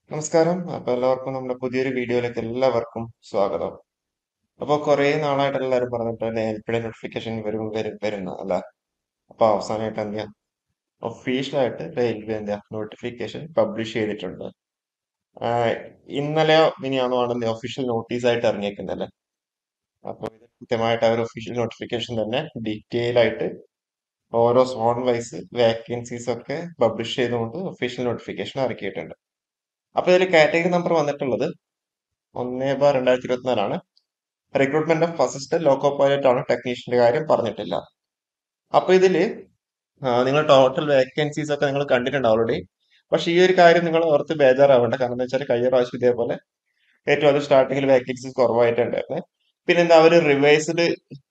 നമസ്കാരം അപ്പൊ എല്ലാവർക്കും നമ്മുടെ പുതിയൊരു വീഡിയോയിലേക്ക് എല്ലാവർക്കും സ്വാഗതം അപ്പൊ കുറെ നാളായിട്ട് എല്ലാവരും പറഞ്ഞിട്ട് എപ്പോഴും നോട്ടിഫിക്കേഷൻ വരും വരും വരുന്ന അല്ല അപ്പൊ അവസാനമായിട്ട് എന്ത് ചെയ്യാം ഒഫീഷ്യലായിട്ട് റെയിൽവേ എന്ത് ചെയ്യാം നോട്ടിഫിക്കേഷൻ പബ്ലിഷ് ചെയ്തിട്ടുണ്ട് ആഹ് ഇന്നലെയോ മിനിയാന്നോ ആണ് ഒഫീഷ്യൽ നോട്ടീസ് ആയിട്ട് ഇറങ്ങിയേക്കുന്നല്ലേ അപ്പൊ ഇത് കൃത്യമായിട്ട് അവർ ഒഫീഷ്യൽ നോട്ടിഫിക്കേഷൻ തന്നെ ഡീറ്റെയിൽ ആയിട്ട് ഓരോ സോൺ വൈസ് വേക്കൻസീസ് ഒക്കെ പബ്ലിഷ് ചെയ്തുകൊണ്ട് ഒഫീഷ്യൽ നോട്ടിഫിക്കേഷൻ ഇറക്കിയിട്ടുണ്ട് അപ്പൊ ഇതിൽ കാറ്റഗറി നമ്പർ വന്നിട്ടുള്ളത് ഒന്ന് ബാർ രണ്ടായിരത്തി ഇരുപത്തിനാലാണ് recruitment of assistant loco pilot ആണ് ടെക്നീഷ്യന്റെ കാര്യം പറഞ്ഞിട്ടില്ല അപ്പൊ ഇതില് ആ, നിങ്ങൾ ടോട്ടൽ വേക്കൻസീസ് ഒക്കെ നിങ്ങൾ കണ്ടിട്ടുണ്ട് ഓൾറെഡി പക്ഷെ ഈ ഒരു കാര്യം നിങ്ങൾ ഓർത്ത് ബേജാറാവേണ്ട കാരണം എന്താ വെച്ചാൽ കഴിഞ്ഞ പ്രാവശ്യം ഇതേപോലെ ഏറ്റവും അത് സ്റ്റാർട്ടിങ്ങിൽ വേക്കൻസീസ് കുറവായിട്ടുണ്ടായിരുന്നത് പിന്നെ എന്താ അവര് റിവൈസ്ഡ്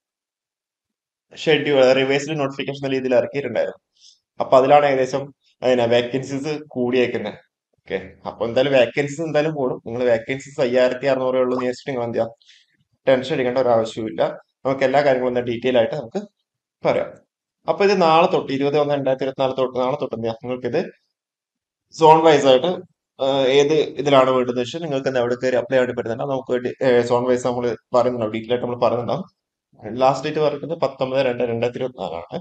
ഷെഡ്യൂൾ റിവൈസ്ഡ് നോട്ടിഫിക്കേഷൻ എന്ന രീതിയിൽ ഇറക്കിയിട്ടുണ്ടായിരുന്നു അപ്പൊ അതിലാണ് ഏകദേശം അതിനാ വേക്കൻസീസ് കൂടിയേക്കുന്നത് ഓക്കെ അപ്പൊ എന്തായാലും വേക്കൻസീസ് എന്തായാലും കൂടും നിങ്ങൾ വേക്കൻസീസ് അയ്യായിരത്തി അറുന്നൂറേ ഉള്ളൂ എന്ന് വെച്ചിട്ട് നിങ്ങൾ എന്ത് ചെയ്യാം ടെൻഷൻ അടിക്കേണ്ട ഒരു ആവശ്യമില്ല നമുക്ക് എല്ലാ കാര്യങ്ങളും എന്താ ഡീറ്റെയിൽ ആയിട്ട് നമുക്ക് പറയാം അപ്പൊ ഇത് നാളെ തൊട്ട് ഇരുപത് ഒന്ന് രണ്ടായിരത്തി ഇരുപത്തിനാല് തൊട്ട് നാളെ തൊട്ട് എന്ത് ചെയ്യാം നിങ്ങൾക്ക് ഇത് സോൺ വൈസ് ആയിട്ട് ആ, ഏത് ഇതിലാണ് വേണ്ടതെന്ന് വെച്ചാൽ നിങ്ങൾക്ക് എന്താ അവിടെ കയറി അപ്ലൈ ആയിട്ട് പറ്റുന്നുണ്ട് നമുക്ക് സോൺ വൈസ് നമ്മൾ പറയുന്നുണ്ടാവും ഡീറ്റെയിൽ ആയിട്ട് നമ്മൾ പറയുന്നുണ്ടാവും ലാസ്റ്റ് ഡേറ്റ് പറയുന്നത് പത്തൊമ്പത് രണ്ട് രണ്ടായിരത്തി ഇരുപത്തിനാലാണ്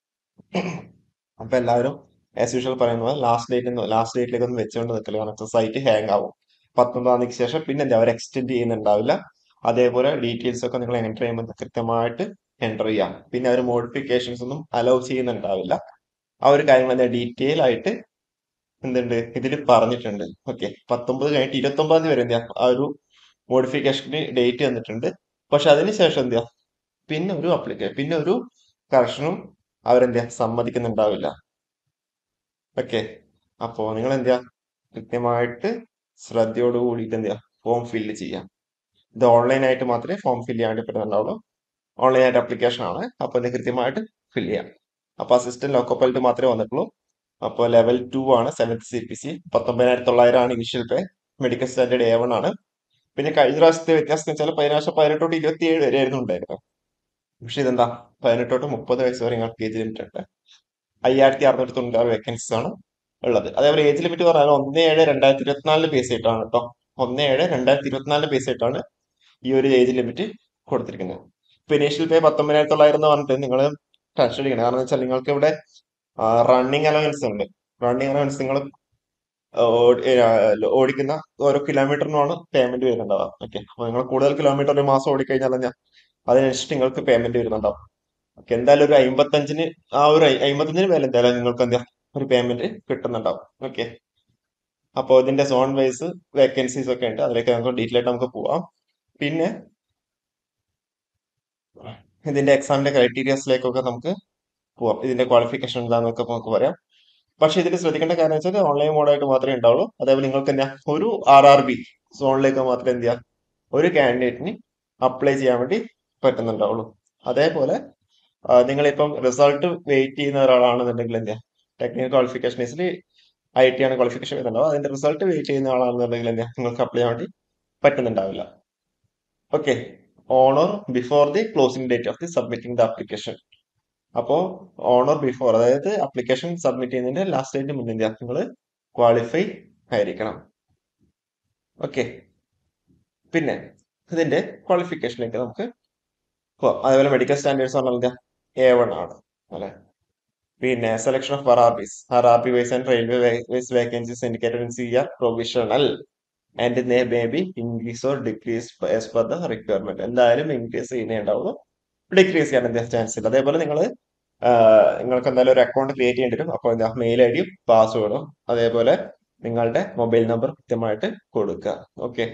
അപ്പൊ എല്ലാവരും ആസ് യൂഷ്വൽ പറയുന്നത് ലാസ്റ്റ് ഡേറ്റ് ലാസ്റ്റ് ഡേറ്റിലേക്ക് ഒന്ന് വെച്ചുകൊണ്ട് നിൽക്കില്ല കാരണം സൈറ്റ് ഹാങ് ആവും പത്തൊമ്പതാം തീയതിക്ക് ശേഷം പിന്നെ എന്താ അവർ എക്സ്റ്റെൻഡ് ചെയ്യുന്നുണ്ടാവില്ല അതേപോലെ ഡീറ്റെയിൽസ് ഒക്കെ നിങ്ങൾ എൻ്റർ ചെയ്യുമ്പോൾ കൃത്യമായിട്ട് എൻ്റർ ചെയ്യാം പിന്നെ അവർ മോഡിഫിക്കേഷൻസ് ഒന്നും അലൗ ചെയ്യുന്നുണ്ടാവില്ല ആ ഒരു കാര്യങ്ങൾ എന്താ ഡീറ്റെയിൽ ആയിട്ട് എന്തുണ്ട് ഇതിൽ പറഞ്ഞിട്ടുണ്ട് ഓക്കെ പത്തൊമ്പത് കഴിഞ്ഞിട്ട് ഇരുപത്തി ഒമ്പതാം തീയതി വരെ എന്താ ആ ഒരു മോഡിഫിക്കേഷന് ഡേറ്റ് തന്നിട്ടുണ്ട് പക്ഷെ അതിനുശേഷം എന്താ പിന്നെ ഒരു അപ്ലിക്കേഷൻ പിന്നെ ഒരു കറക്ഷനും അവരെന്താ സമ്മതിക്കുന്നുണ്ടാവില്ല ഓക്കെ അപ്പോ നിങ്ങൾ എന്തെയാ കൃത്യമായിട്ട് ശ്രദ്ധയോട് കൂടിയിട്ട് എന്തെയാ ഫോം ഫില്ല് ചെയ്യാം ഇത് ഓൺലൈൻ ആയിട്ട് മാത്രമേ ഫോം ഫില്ല് ചെയ്യാൻ വേണ്ടി പറ്റുന്നുണ്ടാവുള്ളൂ ഓൺലൈൻ ആയിട്ട് ആപ്ലിക്കേഷൻ ആണ് അപ്പൊ ഇത് കൃത്യമായിട്ട് ഫില്ല് ചെയ്യാം അപ്പൊ അസിസ്റ്റന്റ് ലോക്കോ പൈലറ്റ് മാത്രമേ വന്നിട്ടുള്ളൂ അപ്പോൾ ലെവൽ ടു ആണ് സെവൻത് സി പി സി പത്തൊമ്പതിനായിരത്തി തൊള്ളായിരം ആണ് initial pay medical standard A one ആണ് പിന്നെ കഴിഞ്ഞ പ്രാവശ്യത്തെ വ്യത്യാസം എന്ന് വെച്ചാൽ പതിനാഴ്ച പതിനെട്ട് തൊട്ട് ഇരുപത്തി ഏഴ് വരെ ആയിരുന്നു ഉണ്ടായിരുന്നത് പക്ഷെ ഇതെന്താ പതിനെട്ട് തൊട്ട് മുപ്പത് വയസ്സ് വരെ നിങ്ങൾക്ക് ഏജ് ലിമിറ്റ് ഉണ്ട് അയ്യായിരത്തി അറുന്നൂറ്റി തൊണ്ണൂറ്റാറ് വേക്കൻസീസ് ആണ് ഉള്ളത് അതേപോലെ ഏജ് ലിമിറ്റ് പറഞ്ഞാൽ ഒന്ന് ഏഴ് രണ്ടായിരത്തി ഇരുപത്തിനാലിന് ബേസ് ആയിട്ടാണ് കേട്ടോ ഒന്ന് ഏഴ് രണ്ടായിരത്തി ഇരുപത്തിനാലിന് ബേസ് ആയിട്ടാണ് ഈ ഒരു ഏജ് ലിമിറ്റ് കൊടുത്തിരിക്കുന്നത് ഇപ്പൊ ഇനീഷ്യൽ പേ പത്തൊമ്പതിനായിരത്തി തൊള്ളായിരം എന്ന് പറഞ്ഞിട്ട് നിങ്ങൾ ടെൻഷൻ അടിക്കണം കാരണം വെച്ചാൽ നിങ്ങൾക്ക് ഇവിടെ റണ്ണിങ് അലവൻസ് ഉണ്ട് റണ്ണിങ് അലവൻസ് നിങ്ങൾ ഓടിക്കുന്ന ഓരോ കിലോമീറ്ററിനുമാണ് പേയ്മെന്റ് വരുന്നുണ്ടാവുക ഓക്കെ അപ്പൊ നിങ്ങൾ കൂടുതൽ കിലോമീറ്റർ ഒരു മാസം ഓടിക്കഴിഞ്ഞാൽ ഞാൻ അതിനനുസരിച്ച് നിങ്ങൾക്ക് പേയ്മെന്റ് വരുന്നുണ്ടാവും ഓക്കെ എന്തായാലും ഒരു അമ്പത്തഞ്ചിന് ആ ഒരു അയ്- അമ്പത്തഞ്ചിന് മേലെ എന്തായാലും നിങ്ങൾക്ക് എന്താ ഒരു പേയ്മെന്റ് കിട്ടുന്നുണ്ടാവും ഓക്കെ അപ്പോൾ ഇതിന്റെ സോൺ വൈസ് വേക്കൻസീസ് ഒക്കെ ഉണ്ട് അതിലേക്ക് നമുക്ക് ഡീറ്റെയിൽ ആയിട്ട് നമുക്ക് പോവാം പിന്നെ ഇതിന്റെ എക്സാമിന്റെ ക്രൈറ്റീരിയസിലേക്കൊക്കെ നമുക്ക് പോവാം ഇതിന്റെ ക്വാളിഫിക്കേഷൻ എന്താണെന്നൊക്കെ നമുക്ക് പറയാം പക്ഷെ ഇതിൽ ശ്രദ്ധിക്കേണ്ട കാര്യം വെച്ചാൽ ഓൺലൈൻ മോഡായിട്ട് മാത്രമേ ഉണ്ടാവുള്ളൂ അതേപോലെ നിങ്ങൾക്ക് എന്താ ഒരു ആർ ആർ ബി സോണിലേക്ക് മാത്രമേ എന്ത് ചെയ്യാം ഒരു കാൻഡിഡേറ്റിന് അപ്ലൈ ചെയ്യാൻ വേണ്ടി പറ്റുന്നുണ്ടാവുള്ളൂ അതേപോലെ ആ, നിങ്ങളിപ്പം റിസൾട്ട് വെയിറ്റ് ചെയ്യുന്ന ഒരാളാണെന്നുണ്ടെങ്കിൽ എന്താ ടെക്നിക്കൽ ക്വാളിഫിക്കേഷൻസിൽ ഐ ടി ആണ് ക്വാളിഫിക്കേഷൻ വരുന്നുണ്ടാവും അതിന്റെ റിസൾട്ട് വെയിറ്റ് ചെയ്യുന്ന ആളാണെന്നുണ്ടെങ്കിൽ എന്താ നിങ്ങൾക്ക് അപ്ലൈ ചെയ്യാൻ വേണ്ടി പറ്റുന്നുണ്ടാവില്ല okay on or before the closing date of the submitting the application അപ്പോ ഓണർ ബിഫോർ അതായത് ആപ്ലിക്കേഷൻ സബ്മിറ്റ് ചെയ്യുന്നതിന്റെ ലാസ്റ്റ് ഡേറ്റ് മുന്നേ നിങ്ങൾ ക്വാളിഫൈ ആയിരിക്കണം ഓക്കെ പിന്നെ ഇതിന്റെ ക്വാളിഫിക്കേഷനിലേക്ക് നമുക്ക് പോവാം അതേപോലെ മെഡിക്കൽ സ്റ്റാൻഡേർഡ്സ് പറഞ്ഞാൽ എ വൺ ആണ് അല്ലെ പിന്നെ selection of R R Bs R R B wise and railway wise vacancies indicated in C R provisional and they may be increase or decrease as per the requirement എന്തായാലും increase ചെയ്യുന്നേ ഉണ്ടാവുള്ളൂ decrease ചെയ്യാൻ എന്താ chance ഇല്ല അതേപോലെ നിങ്ങൾ നിങ്ങൾക്ക് എന്തായാലും ഒരു അക്കൗണ്ട് ക്രിയേറ്റ് ചെയ്യേണ്ടി വരും അപ്പോൾ എന്താ മെയിൽ ഐ ഡിയും പാസ്വേഡും അതേപോലെ നിങ്ങളുടെ മൊബൈൽ നമ്പർ കൃത്യമായിട്ട് കൊടുക്കുക ഓക്കെ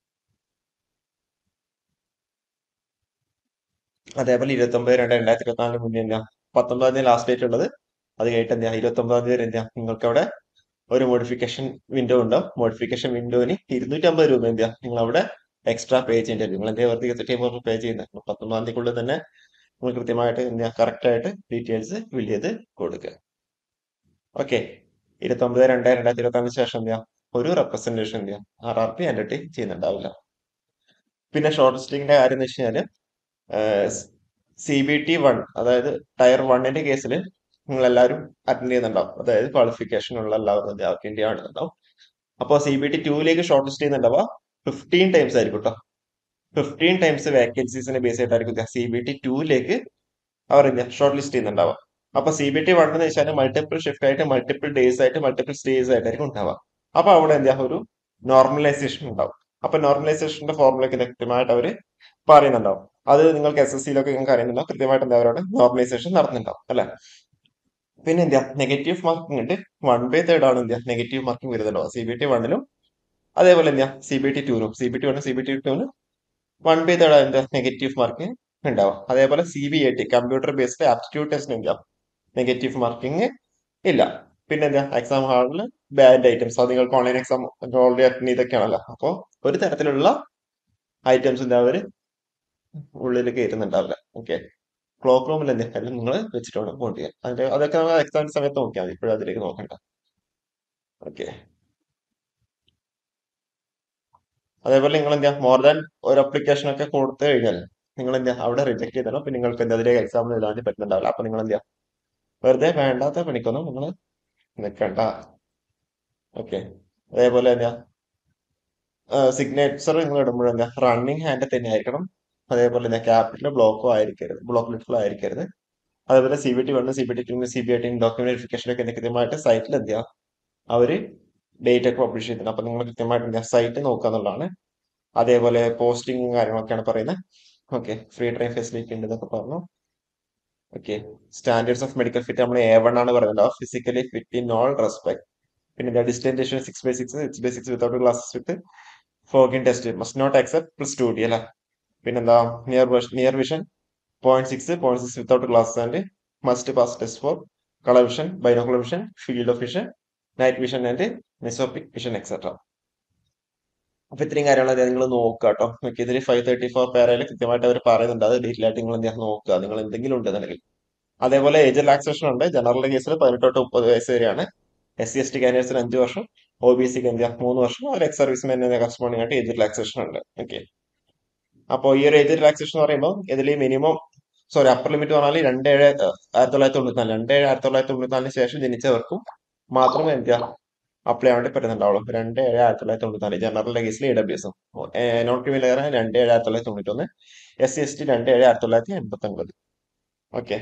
അതേപോലെ ഇരുപത്തി ഒമ്പത് രണ്ട് രണ്ടായിരത്തി ഇരുപത്തിനാലിന് മുന്നേ എന്താ പത്തൊമ്പതാം തീയതി ലാസ്റ്റ് ഡേറ്റ് ഉള്ളത് അത് കഴിഞ്ഞിട്ട് എന്താ ഇരുപത്തി ഒമ്പതാം തീയതി വരെ എന്താ നിങ്ങൾക്ക് അവിടെ ഒരു മോഡിഫിക്കേഷൻ വിൻഡോ ഉണ്ടാവും മോഡിഫിക്കേഷൻ വിൻഡോന് ഇരുന്നൂറ്റി അമ്പത് രൂപ എന്താ നിങ്ങൾ അവിടെ എക്സ്ട്രാ പേ ചെയ്യേണ്ടി വരും നിങ്ങൾ എന്താ വെറുതെ ഇരുപത്തി പേ ചെയ്യുന്നത് പത്തൊമ്പതാം തീയതിക്കുള്ളിൽ തന്നെ നിങ്ങൾ കൃത്യമായിട്ട് എന്താ കറക്റ്റ് ആയിട്ട് ഡീറ്റെയിൽസ് ഫില്ല് ചെയ്ത് കൊടുക്കുക ഓക്കെ ഇരുപത്തി ഒമ്പത് രണ്ട് രണ്ടായിരത്തി ഇരുപത്തി ആറിന് ശേഷം എന്താ ഒരു റെപ്രസെന്റേഷൻ എന്താ ആർ ആർ പി എൻ്റെ ചെയ്യുന്നുണ്ടാവില്ല പിന്നെ ഷോർട്ട് ലിസ്റ്റിംഗിന്റെ കാര്യം എന്ന് വെച്ച് കഴിഞ്ഞാൽ സി ബി ടി വൺ അതായത് ടയർ വണ്ണിന്റെ കേസിൽ നിങ്ങൾ എല്ലാവരും അറ്റൻഡ് ചെയ്യുന്നുണ്ടാവും അതായത് ക്വാളിഫിക്കേഷൻ ഉള്ള എല്ലാവരും അവർക്ക് വേണ്ടിയാണുണ്ടാവും അപ്പോൾ സി ബി ടി ടൂയിലേക്ക് ഷോർട്ട് ലിസ്റ്റ് ചെയ്യുന്നുണ്ടാവുക ഫിഫ്റ്റീൻ ടൈംസ് ആയിരിക്കും കേട്ടോ ഫിഫ്റ്റീൻ ടൈംസ് വേക്കൻസീസിനെ ബേസ് ചെയ്തിട്ടായിരിക്കും സി ബി ടി ടൂയിലേക്ക് അവർ ഷോർട്ട് ലിസ്റ്റ് ചെയ്യുന്നുണ്ടാവുക അപ്പൊ സി ബി ടി വൺ എന്ന് വെച്ചാൽ മൾട്ടിപ്പിൾ ഷിഫ്റ്റ് ആയിട്ട് മൾട്ടിപ്പിൾ ഡേയ്സ് ആയിട്ട് മൾട്ടിപ്പിൾ സ്റ്റേജ് ആയിട്ടായിരിക്കും ഉണ്ടാവുക അപ്പൊ അവിടെ എന്താ ഒരു നോർമലൈസേഷൻ ഉണ്ടാവും അപ്പൊ നോർമലൈസേഷന്റെ ഫോർമുലയ്ക്ക് കൃത്യമായിട്ട് അവർ പറയുന്നുണ്ടാവും അത് നിങ്ങൾക്ക് എസ് എസ് സിയിലൊക്കെ നിങ്ങൾക്ക് അറിയുന്നുണ്ടാവും കൃത്യമായിട്ട് എന്താ അവരോട് നോർമലൈസേഷൻ നടന്നുണ്ടാവും അല്ലെ പിന്നെ എന്താ നെഗറ്റീവ് മാർക്കിംഗ് ഉണ്ട് വൺ ബൈ തേർഡ് ആണ് എന്താ നെഗറ്റീവ് മാർക്കിംഗ് വരുന്നുണ്ടാവും സി ബി ടി വണ്ണിലും അതേപോലെ എന്താ സി ബി ടി ടൂനും സി ബി ടി വണ്ണും സി ബി ടി ടൂനും വൺ ബൈ തേർഡ് എന്താ നെഗറ്റീവ് മാർക്കിംഗ് ഉണ്ടാവും അതേപോലെ C B I T computer based aptitude test എന്താ നെഗറ്റീവ് മാർക്കിംഗ് ഇല്ല പിന്നെ എന്താ എക്സാം ഹാളിൽ ബാൻഡ് ഐറ്റംസ് അത് നിങ്ങൾക്ക് ഓൺലൈൻ എക്സാം ഓൾറെഡി അറ്റൻഡ് ചെയ്തൊക്കെയാണല്ലോ അപ്പോൾ ഒരു തരത്തിലുള്ള ഐറ്റംസ് എന്താ അവർ ഉള്ളിൽ കയറ്റുന്നുണ്ടാവില്ല ഓക്കെ ക്ലോക്ക് റൂമിൽ എന്തെങ്കിലും നിങ്ങൾ വെച്ചിട്ട് വേണം പോയിട്ട് ചെയ്യാൻ അതിന്റെ അതൊക്കെ നമ്മൾ എക്സാമിന്റെ സമയത്ത് നോക്കിയാൽ മതി ഇപ്പോഴും അതിലേക്ക് നോക്കണ്ട ഓക്കെ അതേപോലെ നിങ്ങൾ എന്താ മോർ ദാൻ ഒരു അപ്ലിക്കേഷൻ ഒക്കെ കൊടുത്തു കഴിഞ്ഞാൽ നിങ്ങൾ എന്താ അവിടെ റിജക്ട് ചെയ്തോ പിന്നെ നിങ്ങൾക്ക് എന്താ അതിലേക്ക് എക്സാമിന് എഴുതാൻ പറ്റുന്നുണ്ടാവില്ല അപ്പൊ നിങ്ങൾ എന്താ വെറുതെ വേണ്ടാത്ത പണിക്കൊന്നും നിങ്ങൾ നിൽക്കണ്ട ഓക്കെ അതേപോലെ എന്താ സിഗ്നേച്ചർ നിങ്ങൾ ഇടുമ്പോഴെന്താ റണ്ണിങ് ഹാൻഡ് തന്നെ ആയിരിക്കണം അതേപോലെ എന്താ ക്യാപിറ്റൽ ബ്ലോക്കോ ആയിരിക്കരുത് ബ്ലോക്ക് ലിറ്ററോ ആയിരിക്കരുത് അതേപോലെ C B T one C B T two C B I T document verification ഒക്കെ കൃത്യമായിട്ട് സൈറ്റിൽ എന്തെയാ അവര് ഡേറ്റ് ഒക്കെ പബ്ലിഷ് ചെയ്തിട്ടുണ്ട് അപ്പൊ നിങ്ങൾ കൃത്യമായിട്ട് എന്താ സൈറ്റ് നോക്കുക എന്നുള്ളതാണ് അതേപോലെ പോസ്റ്റിംഗ് കാര്യങ്ങളൊക്കെയാണ് പറയുന്നത് ഓക്കെ ഫ്രീ ട്രെയിൻ ഫെസിലിറ്റി ഉണ്ട് എന്നൊക്കെ പറഞ്ഞു okay standards of medical fit നമ്മൾ എ വൺ ആണ് പറയുന്നത് physically fit in all respect പിന്നെ ഡിസ്റ്റൻറ്റേഷൻ six by six six by six without glasses with fogging test must not accept plus two D അല്ലേ പിന്നെന്താ near near vision point six point six without glasses and must pass test for colour vision binocular vision field of vision night vision and mesopic vision etcetera അപ്പൊ ഇത്രയും കാര്യങ്ങൾ നിങ്ങൾ നോക്കുക കേട്ടോ okay ഇതിൽ five thirty four പേരയിൽ കൃത്യമായിട്ട് അവർ പറയുന്നുണ്ട് അത് ഡീറ്റെയിൽ ആയിട്ട് നിങ്ങൾ എന്തെങ്കിലും നോക്കുക നിങ്ങൾ എന്തെങ്കിലും ഉണ്ടെന്നുണ്ടെങ്കിൽ അതേപോലെ ഏജ് റിലാക്സേഷൻ ഉണ്ട് ജനറൽ കേസിൽ പതിനെട്ട് തൊട്ട് മുപ്പത് വയസ്സ് വരെയാണ് എസ് സി എസ് ടി കാൻഡിഡേറ്റ്സിന് അഞ്ച് വർഷം ഒ ബി സിക്ക് എന്ത് മൂന്ന് വർഷം ഒരു എക്സ് സർവീസ്മെൻ കറസ്പോണ്ടിങ് ആയിട്ട് ഏജ് റിലാക്സേഷൻ ഉണ്ട് ഓക്കെ അപ്പോൾ ഈ ഒരു ഏജ് റിലാക്സേഷൻ എന്ന് പറയുമ്പോൾ ഇതിൽ മിനിമം സോറി അപ്പർ ലിമിറ്റ് പറഞ്ഞാൽ രണ്ട് ഏഴ് ആയിരത്തി തൊള്ളായിരത്തി തൊണ്ണൂറ്റിനാല് രണ്ട് ഏഴ് ആയിരത്തി തൊള്ളായിരത്തി തൊണ്ണൂറ്റിനാലിന് ശേഷം ജനിച്ചവർക്കും മാത്രമേ എന്താ അപ്ലൈ ചെയ്യാൻ വേണ്ടി പറ്റുന്നുണ്ടാവുള്ളൂ രണ്ട് ഏഴ് ആയിരത്തി തൊള്ളായിരത്തി തൊണ്ണൂറ്റിനാല് ജനറൽ കേസിൽ ഇ ഡബ്ല്യു എസും നോൺ ക്രിമിനൽ രണ്ട് ഏഴ് ആയിരത്തി തൊള്ളായിരത്തി തൊണ്ണൂറ്റൊന്ന് എസ് സി എസ് ടി രണ്ട് ഏഴ് ആയിരത്തി തൊള്ളായിരത്തി എൺപത്തി ഒൻപത് ഓക്കെ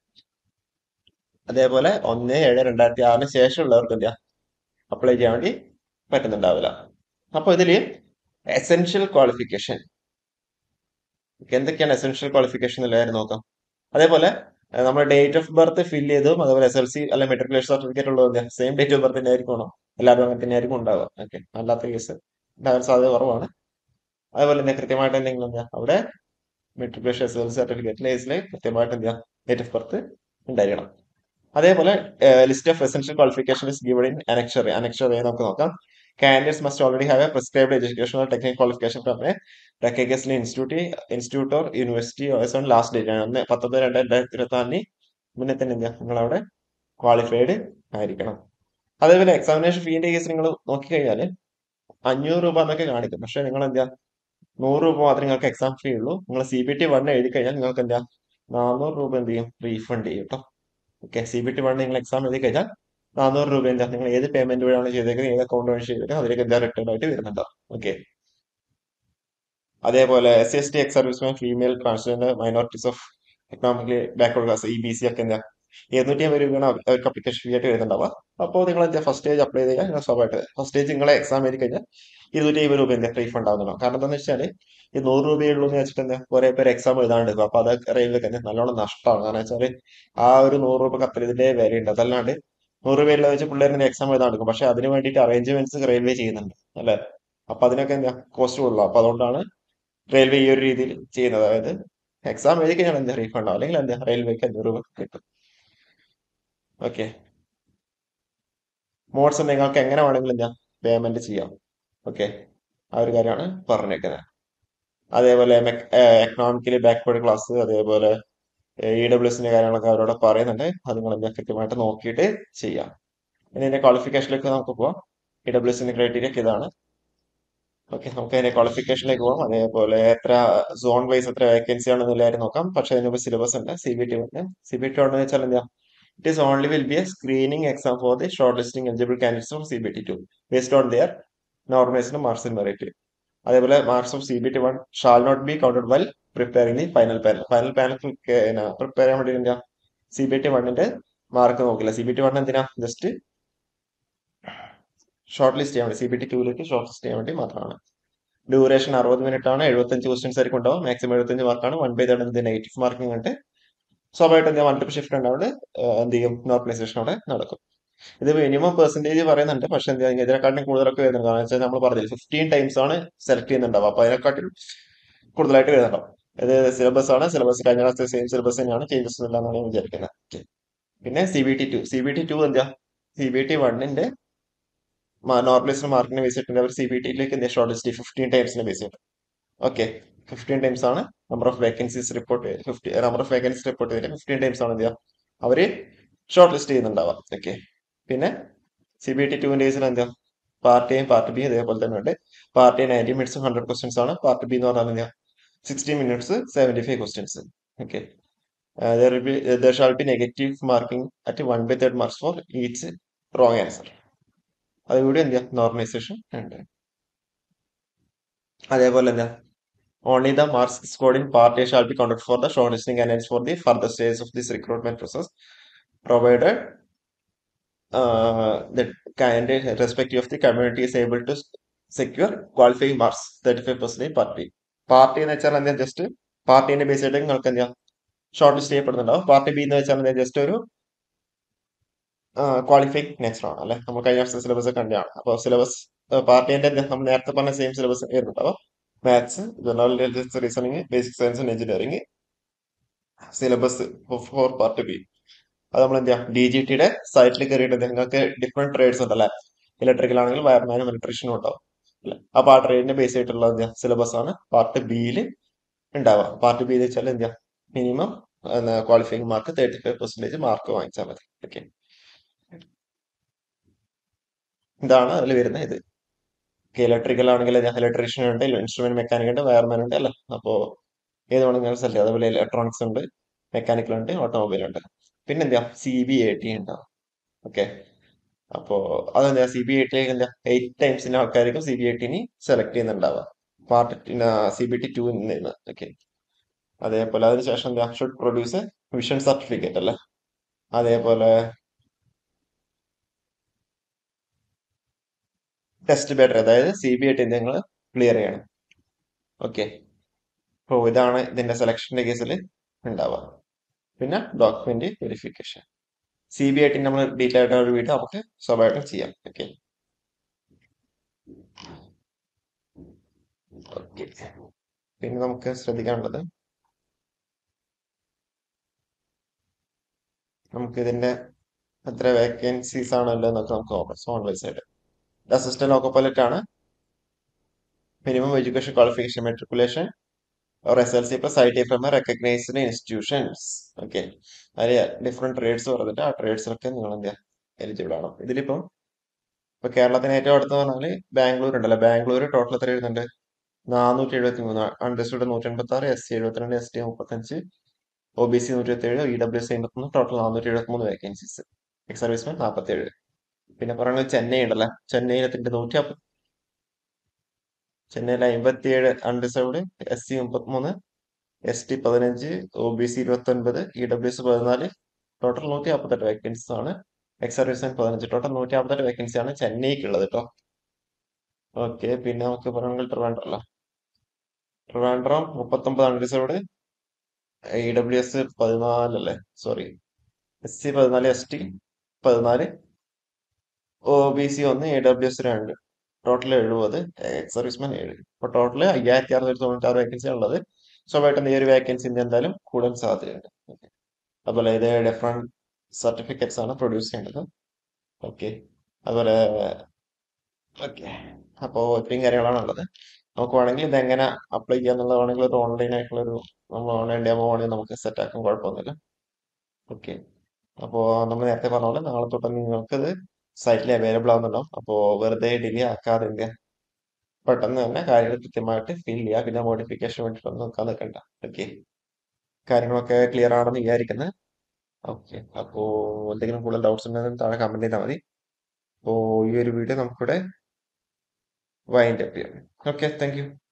അതേപോലെ ഒന്ന് ഏഴ് രണ്ടായിരത്തി ആറിന് ശേഷമുള്ളവർക്ക് എന്താ അപ്ലൈ ചെയ്യാൻ വേണ്ടി പറ്റുന്നുണ്ടാവില്ല അപ്പൊ ഇതില് എസെൻഷ്യൽ ക്വാളിഫിക്കേഷൻ എന്തൊക്കെയാണ് എസെൻഷ്യൽ ക്വാളിഫിക്കേഷൻ എന്നുള്ളതായിരുന്നു നോക്കാം അതേപോലെ നമ്മൾ ഡേറ്റ് ഓഫ് ബർത്ത് ഫിൽ ചെയ്തതും അതുപോലെ എസ് എൽ സി അല്ലെ മെട്രിക്കുലേഷൻ സർട്ടിഫിക്കറ്റ് ഉള്ളത് സെയിം ഡേറ്റ് ഓഫ് ബർത്ത് തന്നെ ആയിരിക്കണം എല്ലാവരും അങ്ങനെ തന്നെ ആയിരിക്കും ഉണ്ടാവുക ഓക്കെ അല്ലാത്ത കേസ് ഉണ്ടാകാൻ സാധ്യത കുറവാണ് അതേപോലെ തന്നെ കൃത്യമായിട്ട് എന്തെങ്കിലും എന്താ അവിടെ മെട്രിക്കുലേഷൻ എസ് എൽ സി സർട്ടിഫിക്കറ്റിലെ കേസിൽ കൃത്യമായിട്ട് എന്താ ഡേറ്റ് ഓഫ് ബർത്ത് ഉണ്ടായിരിക്കണം അതേപോലെ list of essential qualification is given in annexure annexure നമുക്ക് നോക്കാം candidates must already have a prescribed education or technical qualification from a recognized institute institute or university on last date ആണ് ഒന്ന് പത്തൊമ്പത് രണ്ട് രണ്ടായിരത്തി ഇരുപത്തി നാലിന് മുന്നേ തന്നെ എന്താ നിങ്ങൾ അവിടെ ക്വാളിഫൈഡ് ആയിരിക്കണം അതേപോലെ എക്സാമിനേഷൻ ഫീന്റെ കേസ് നിങ്ങൾ നോക്കിക്കഴിഞ്ഞാൽ അഞ്ഞൂറ് രൂപ എന്നൊക്കെ കാണിക്കും പക്ഷെ നിങ്ങൾ എന്താ നൂറ് രൂപ മാത്രമേ നിങ്ങൾക്ക് എക്സാം ഫീ ഉള്ളൂ നിങ്ങൾ സി ബി ടി വൺ എഴുതി കഴിഞ്ഞാൽ നിങ്ങൾക്ക് എന്താ നാനൂറ് രൂപ എന്ത് ചെയ്യും റീഫണ്ട് ചെയ്യും കേട്ടോ okay C B T one നിങ്ങൾ എക്സാം എഴുതി കഴിഞ്ഞാൽ നാനൂറ് രൂപ എന്താ നിങ്ങൾ ഏത് പേയ്മെന്റ് വഴിയാണ് ചെയ്തേക്കുന്നത് ഏത് അക്കൗണ്ട് വഴി ചെയ്തേക്കുന്നത് അതിലേക്ക് എന്താ റിട്ടേൺ ആയിട്ട് വരുന്നുണ്ടാവും ഓക്കെ അതേപോലെ S C S T X serviceman female transgender minorities of economically backward class E B C ഒക്കെ എന്താ ഇരുന്നൂറ്റി അമ്പത് രൂപയാണ് അവർക്ക് അപ്ലിക്കേഷൻ ഫീ ആയിട്ട് വരുന്നുണ്ടാവുക അപ്പോൾ നിങ്ങൾ എന്താ ഫസ്റ്റ് സ്റ്റേജ് അപ്ലൈ ചെയ്ത് കഴിഞ്ഞാൽ സ്വാഭാവികമായിട്ട് ഫസ്റ്റ് സ്റ്റേജ് നിങ്ങളെ എക്സാം എഴുതി കഴിഞ്ഞാൽ ഇരുന്നൂറ്റി അമ്പത് രൂപ എന്താ റീഫണ്ട് ആവുന്നുണ്ടാവും കാരണം എന്താണെന്ന് വെച്ചാൽ ഈ നൂറ് രൂപയുള്ളൂ എന്ന് വെച്ചിട്ട് എന്താ കുറെ പേര് എക്സാം എഴുതാണ്ട് അപ്പൊ അത് റെയിൽവേക്ക് തന്നെ നല്ലോണം നഷ്ടമാണ് കാരണം വെച്ചാൽ ആ ഒരു നൂറ് രൂപ കത്തിൽ ഇതിന്റെ വിലയുണ്ട് അതല്ലാണ്ട് നൂറ് രൂപയുള്ള വെച്ച് പിള്ളേർ എക്സാം എഴുതാൻ എടുക്കും പക്ഷെ അതിന് വേണ്ടിയിട്ട് അറേഞ്ച്മെന്റ്സ് റെയിൽവേ ചെയ്യുന്നുണ്ട് അല്ലെ അപ്പൊ അതിനൊക്കെ എന്താ കോസ്റ്റ് കൂടുതലും അപ്പൊ അതുകൊണ്ടാണ് റെയിൽവേ ഈ ഒരു രീതിയിൽ ചെയ്യുന്നത് അതായത് എക്സാം എഴുതി കഴിഞ്ഞാൽ എന്താ റീഫണ്ട് അല്ലെങ്കിൽ എന്താ റെയിൽവേക്ക് അഞ്ഞൂറ് രൂപ കിട്ടും ഓക്കെ മോഡ്സ് നിങ്ങൾക്ക് എങ്ങനെ വേണമെങ്കിലും എന്താ പേയ്മെന്റ് ചെയ്യാം ഓക്കെ ആ ഒരു കാര്യമാണ് പറഞ്ഞേക്കുന്നത് അതേപോലെ എക്കണോമിക്കലി ബാക്ക്വേർഡ് ക്ലാസ് അതേപോലെ ഇ ഡബ്ല്യു എസിന്റെ കാര്യങ്ങളൊക്കെ അവരോട് പറയുന്നുണ്ട് അത് നിങ്ങൾ എന്താ കൃത്യമായിട്ട് നോക്കിയിട്ട് ചെയ്യാം ഇനി ഇതിന്റെ ക്വാളിഫിക്കേഷനിലേക്ക് നമുക്ക് പോവാം ഇ ഡബ്ല്യു എസിന്റെ ക്രൈറ്റീരിയ ഒക്കെ ഇതാണ് ഓക്കെ നമുക്ക് അതിന്റെ ക്വാളിഫിക്കേഷനിലേക്ക് പോകാം അതേപോലെ എത്ര സോൺ വൈസ് എത്ര വേക്കൻസി ആണെന്നില്ലായിരുന്നു നോക്കാം പക്ഷെ അതിന് സിലബസ് ഉണ്ട് സി ബി ടി ഉണ്ട് സി ബി ടി ഉണ്ടെന്ന് വെച്ചാൽ എന്താ it is only will be a screening exam for the short listing eligible candidates from C B T two based on their normalized marks in merit അതേപോലെ marks of C B T one shall not be counted well preparing the final panel final panel prepare ചെയ്യാൻ വേണ്ടി എന്താ C B T വണ്ണിന്റെ mark നോക്കില്ല C B T one എന്തിനാ just short list ചെയ്യാൻ വേണ്ടി C B T ടൂലേക്ക് short list ചെയ്യാൻ വേണ്ടി മാത്രമാണ് ഡ്യൂറേഷൻ അറുപത് മിനിറ്റ് ആണ് എഴുപത്തഞ്ച് ക്വസ്റ്റ്യൻസ് ആയിരിക്കും ഉണ്ടാവും മാക്സിമം എഴുപത്തഞ്ച് മാർക്കാണ് വൺ ബൈ തേർഡ് എന്ത് നെഗറ്റീവ് മാർക്കിംഗ് ഉണ്ട് സ്വാഭാവികമായിട്ടും എന്താ മൾട്ടിപ്പിൾ ഷിഫ്റ്റ് ഉണ്ടാവുന്നത് എന്ത് ചെയ്യും നോർമലൈസേഷൻ അവിടെ നടക്കും ഇത് മിനിമം പെർസെന്റേജ് പറയുന്നുണ്ട് പക്ഷെ എന്താ ഇതിനെക്കാട്ടിലും കൂടുതലൊക്കെ വരുന്നുണ്ട് കാരണം വെച്ചാൽ നമ്മൾ പറഞ്ഞില്ല ഫിഫ്റ്റീൻ ടൈംസ് ആണ് സെലക്ട് ചെയ്യുന്നുണ്ടാവും അപ്പൊ അതിനെക്കാട്ടിലും കൂടുതലായിട്ട് വരുന്നുണ്ടാവും ഇത് സിലബസ് ആണ് സിലബസ് കഴിഞ്ഞ ക്ലാസ് സെയിം സിലബസ് തന്നെയാണ് ചേഞ്ചസ് ഇല്ല എന്നാണ് ഞാൻ വിചാരിക്കുന്നത് Okay. പിന്നെ C B T two C B T two എന്താ സി ബി ടി വണ്ണിന്റെ നോർമലൈസ്ഡ് മാർക്കിനെ ബേസ് ചെയ്തിട്ട് അവർ സി ബി ടിയിലേക്ക് എന്താ ഷോർട്ട് ലിസ്റ്റ് ഫിഫ്റ്റീൻ ടൈംസിനെ ബേസ് ചെയ്തിട്ട് ഓക്കെ ഫിഫ്റ്റീൻ ടൈംസ് ആണ് number of vacancies report fifty number of vacancies report ചെയ്തിട്ട് ഫിഫ്റ്റീൻ ടൈംസ് ആണ് എന്താ അവര് ഷോർട്ട് ലിസ്റ്റ് ചെയ്യുന്നുണ്ടാവാം ഓക്കെ പിന്നെ സി ബി ടി ടുവിന്റെ കേസിൽ എന്താ പാർട്ട് എയും പാർട്ട് ബി അതേപോലെ തന്നെ ഉണ്ട് part A ninety minutes hundred questions ആണ് പാർട്ട് ബി എന്ന് പറഞ്ഞാൽ എന്താ sixty minutes seventy five questions okay there be there shall be negative marking at one by third marks for each wrong answer അതുകൂടി എന്താ normalization ഉണ്ട് അതേപോലെ എന്താ only the marks scored in part A shall be counted for the short listing and for the further stage of this recruitment process provided uh, the candidate respective of the community is able to secure qualifying marks 35 percent part A part A എന്ന് വെച്ചാൽ എന്താ just പാർട്ടീന്റെ base ആയിട്ട് നിങ്ങൾക്ക് എന്താ short list ചെയ്യപ്പെടുന്നുണ്ടാവും part B എന്ന് വെച്ചാൽ എന്താ ജസ്റ്റ് ഒരു ക്വാളിഫൈങ് നേച്ചർ ആണ് അല്ലെ നമ്മൾ കഴിഞ്ഞ വർഷം സിലബസ് കണ്ടാണ് അപ്പോൾ സിലബസ് പാർട്ടീന്റെ നമ്മൾ നേരത്തെ പറഞ്ഞ സെയിം സിലബസ് വരുന്നുണ്ടാവും maths general reasoning basic science and engineering syllabus for part B അത് നമ്മൾ എന്ത് ചെയ്യാം ഡി ജി ടിയുടെ സൈറ്റിൽ കയറിയിട്ട് നിങ്ങൾക്ക് ഡിഫറെന്റ് ട്രേഡ്സ് ഉണ്ടല്ലേ ഇലക്ട്രിക്കൽ ആണെങ്കിൽ വയർമാനും ഇലക്ട്രീഷ്യനും ഉണ്ടാവും അല്ലേ അപ്പൊ ആ ട്രേഡിനെ ബേസ് ചെയ്തിട്ടുള്ള എന്താ സിലബസ് ആണ് പാർട്ട് ബിയിൽ ഉണ്ടാവുക പാർട്ട് ബി എന്ന് വെച്ചാൽ എന്താ minimum qualifying mark thirty five percentage mark വാങ്ങിച്ചാൽ മതി ഓക്കെ ഇതാണ് അതിൽ വരുന്ന ഇത് ഇലക്ട്രിക്കൽ ആണെങ്കിൽ ഇലക്ട്രീഷ്യൻ ഉണ്ട് ഇൻസ്ട്രുമെന്റ് മെക്കാനിക് ഉണ്ട് വയർമാൻ ഉണ്ട് അല്ലേ അപ്പോ ഏത് വേണമെങ്കിലും സെലക്ട് ചെയ്യാം അതുപോലെ ഇലക്ട്രോണിക്സ് ഉണ്ട് മെക്കാനിക്കൽ ഉണ്ട് ഓട്ടോമൊബൈൽ ഉണ്ട് പിന്നെന്താ സി ബി എ ടി ഉണ്ടാവും ഓക്കെ അപ്പോ അതെന്താ സി ബി ഐ ടി എന്താ എയ്റ്റ് ടൈംസിന്റെ ആൾക്കാർക്കും സി ബി ഐ ടിനി സെലക്ട് ചെയ്യുന്നുണ്ടാവുക part C B T two നിന്ന് ഓക്കെ അതേപോലെ അതിനുശേഷം എന്താ ഷുഡ് പ്രൊഡ്യൂസ് വിഷൻ സർട്ടിഫിക്കറ്റ് അല്ലേ അതേപോലെ ടെസ്റ്റ് ബാറ്ററി അതായത് സി ബി ഐ ടി നിങ്ങൾ ക്ലിയർ ചെയ്യണം ഓക്കെ അപ്പോൾ ഇതാണ് ഇതിന്റെ സെലക്ഷന്റെ കേസിൽ ഉണ്ടാവുക പിന്നെ document verification C B I T നമ്മൾ ഡീറ്റെയിൽ ആയിട്ട് ഒരു വീഡിയോ നമുക്ക് സ്വാഭാവികമായിട്ടും ചെയ്യാം ഓക്കെ ഓക്കെ പിന്നെ നമുക്ക് ശ്രദ്ധിക്കാനുള്ളത് നമുക്ക് ഇതിന്റെ എത്ര വേക്കൻസീസ് ആണല്ലോ എന്നൊക്കെ നമുക്ക് നോക്കാം സോൺ വൈസ് ആയിട്ട് അസിസ്റ്റന്റ് ലോക്കോ പൈലറ്റ് ആണ് minimum education qualification matriculation or SLC plus IT from a recognized institutions. Okay അതിൽ ഡിഫറെന്റ് ട്രേഡ്സ് പറഞ്ഞിട്ട് ആ ട്രേഡ്സിലൊക്കെ നിങ്ങൾ എന്താ എലിജിബിൾ ആണ് ഇതിലിപ്പം ഇപ്പൊ കേരളത്തിന് ഏറ്റവും അടുത്ത് പറഞ്ഞാല് ബാംഗ്ലൂർ ഉണ്ടല്ലോ ബാംഗ്ലൂർ ടോട്ടൽ എത്ര എഴുതുന്നുണ്ട് നാനൂറ്റി എഴുപത്തി മൂന്ന് അൺഡർസ്റ്റുഡ് നൂറ്റി എൺപത്തി ആറ് എസ് സി എഴുപത്തിരണ്ട് എസ് ടി മുപ്പത്തഞ്ച് ഒ ബി സി നൂറ്റി ഇരുപത്തി ഏഴ് ഇ ഡബ്ല്യു എസ് അമ്പത്തൊന്ന് ടോട്ടൽ നാനൂറ്റി എഴുപത്തി മൂന്ന് വേക്കൻസീസ് എക്സ് സർവീസ്മാൻ നാൽപ്പത്തി ഏഴ് പിന്നെ പറയുന്നത് ചെന്നൈ ഉണ്ടല്ലോ ചെന്നൈയിലത്തിന്റെ നൂറ്റി അപ്പ ചെന്നൈയിൽ അമ്പത്തിയേഴ് അൺറിസർവ്ഡ് എസ് സി മുപ്പത്തിമൂന്ന് എസ് ടി പതിനഞ്ച് ഒ ബി സി ഇരുപത്തി ഒൻപത് ഇ ഡബ്ല്യു എസ് പതിനാല് ടോട്ടൽ നൂറ്റി നാൽപ്പത്തെട്ട് വേക്കൻസീസ് ആണ് എക്സ് സർവീസ് പതിനഞ്ച് ടോട്ടൽ നൂറ്റി നാൽപ്പത്തെട്ട് വേക്കൻസി ആണ് ചെന്നൈക്കുള്ളത് കേട്ടോ ഓക്കെ പിന്നെ നമുക്ക് പറയുന്നത് ട്രിവാൻഡ്രം അല്ല ട്രിവാൻഡ്രം മുപ്പത്തൊമ്പത് അൺറിസർവ്ഡ് ഇ ഡബ്ല്യു എസ് പതിനാലല്ലേ സോറി എസ് സി പതിനാല് എസ് ടി പതിനാല് ഒ ബി സി ഒന്ന് എ ഡബ്ല്യു എസ് രണ്ട് ടോട്ടൽ എഴുപത് എക്സ് സർവീസ്മാൻ ഏഴ് അപ്പൊ ടോട്ടൽ അയ്യായിരത്തി അറുന്നൂറ്റി തൊണ്ണൂറ്റി ആറ് വേക്കൻസി ഉള്ളത് സ്വാഭാവികമായിട്ടും ഈ ഒരു വേക്കൻസിന്റെ എന്തായാലും കൂടാൻ സാധ്യതയുണ്ട് അതുപോലെ ഇത് ഡിഫറെന്റ് സർട്ടിഫിക്കറ്റ്സ് ആണ് പ്രൊഡ്യൂസ് ചെയ്യേണ്ടത് ഓക്കെ അതുപോലെ ഓക്കെ അപ്പോൾ ഇത്രയും കാര്യങ്ങളാണ് ഉള്ളത് നമുക്ക് വേണമെങ്കിൽ ഇത് എങ്ങനെ അപ്ലൈ ചെയ്യാന്നുള്ളത് വേണമെങ്കിൽ ഒരു ഓൺലൈൻ ആയിട്ടുള്ള ഒരു നമ്മൾ ഓൺലൈൻ ഡെമോ വേണമെങ്കിൽ നമുക്ക് സെറ്റ് ആക്കാൻ കുഴപ്പമൊന്നുമില്ല ഓക്കെ അപ്പോൾ നമ്മൾ നേരത്തെ പറഞ്ഞ പോലെ നാളെ തൊട്ട് നിങ്ങൾക്കത് സൈറ്റിൽ അവൈലബിൾ ആവുന്നുണ്ടാവും അപ്പോൾ വെറുതെ ഡിലേ ആക്കാതെ എന്ത് ചെയ്യുക? പെട്ടെന്ന് തന്നെ കാര്യങ്ങൾ കൃത്യമായിട്ട് ഫിൽ ചെയ്യുക പിന്നെ മോഡിഫിക്കേഷൻ വേണ്ടിയിട്ടൊന്നും നോക്കാൻ നിൽക്കണ്ട ഓക്കെ കാര്യങ്ങളൊക്കെ ക്ലിയർ ആണെന്ന് വിചാരിക്കുന്നത് ഓക്കെ അപ്പോൾ എന്തെങ്കിലും കൂടുതൽ ഡൗട്ട്സ് ഉണ്ടെങ്കിൽ താഴെ കമന്റ് ചെയ്താൽ മതി അപ്പോൾ ഈ ഒരു വീഡിയോ നമുക്കിവിടെ വൈൻഡ് അപ്പ് ചെയ്യാം ഓക്കെ താങ്ക് യു